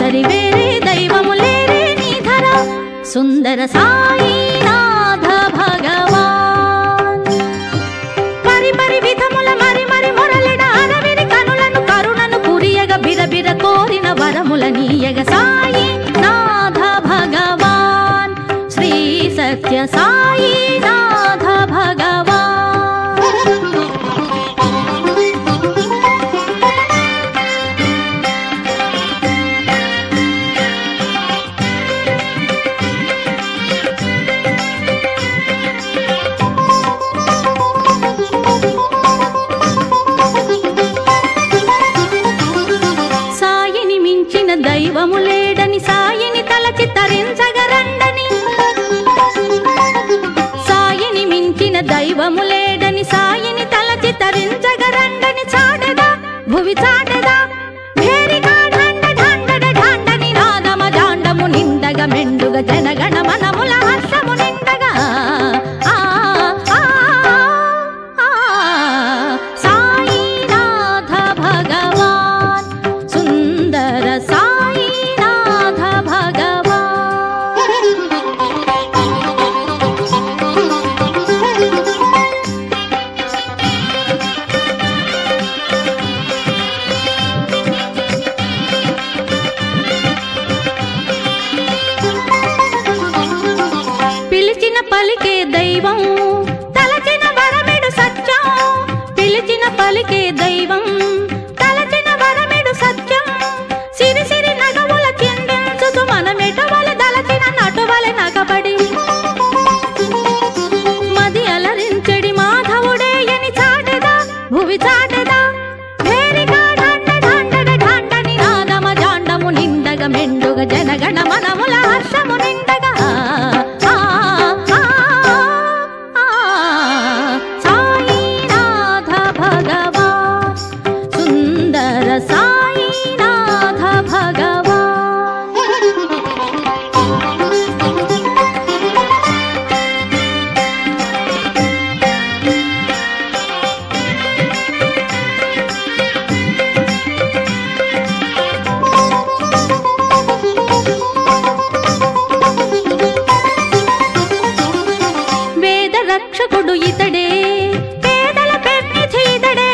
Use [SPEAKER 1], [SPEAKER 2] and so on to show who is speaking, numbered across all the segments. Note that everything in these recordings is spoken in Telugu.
[SPEAKER 1] సరి వేరే దైవము లేరే నీ ధర సుందర సాయినాథ భగవాన్ పరి పరి విధముల మరి మరి మొరలిన అరవిని కనులను కరుణను కురియగ బిరబిర కోరిన వరముల నీయగ సాయి నాథ భగవాన్ శ్రీ సత్య సాయి నాథ భగవాన్ సాయిని మించిన దైవము లేడని సాయిని తలచి తరించగరండని సాయిని మించిన దైవము లేడని సాయిని తలచి తరించగరండని చాటెదా భువి చాటెదా భేరిగా ఢండ ఢండడ ఢండని నాదమ జాండము నిండగ మెండుగ జనగణ మనముల హర్షము నిండగా ఆ, ఆ, ఆ, సాయినాథ భగవాన్ సుందర సాయినాథ భగవాన్ పిలిచిన పలికే దైవం తలచిన వరమిడు సత్యం పిలిచిన పలికే దైవం తలచిన వరమిడు సత్యం సిరి సిరి నగవుల చిందించుతూ మనమెటవల దలచిన నటువల నగబడి మది అలరించడి మాధవుడే అని చాటెదా భువి చాటెదా భేరిగా ఢండ ఢండడ ఢండని నాదమ జాండము నిండగ మెండుగ జనగణ మనముల హర్షము నిండగా ఆ, ఆ, ఆ, సాయినాథ భగవాన్ సుందర సాయినాథ భగవాన్ వేద రక్షకుడు ఇతడే పేదల పెన్నిధి ఇతడే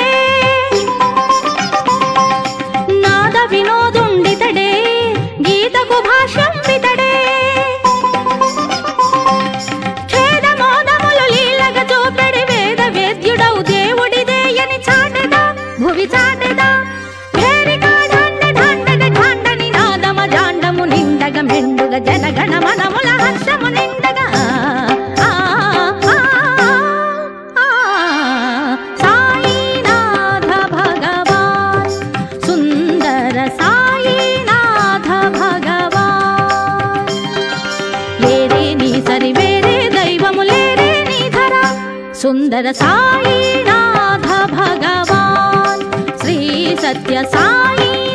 [SPEAKER 1] నాద వినోదుండితడే గీతకు భాష్యం ఇతడే ఖేదమోదములు లీలగ చూపెడి వేద వేద్యుడవు దేవుడిదే అని చాటెదా భువి చాటెదా భేరిగా ఢండ ఢండగ ఢండని నాదమ జాండము నిండగ మెండుగ జనగణ మనముల హర్షము నిండగా ఆ, ఆ, ఆ, సాయినాథ భగవాన్ సుందర సాయినాథ భగవాన్ లేరే నీ సరి వేరే దైవము లేరే నీ ధర సుందర సాయినాథ భగవాన్ శ్రీ సత్య సాయి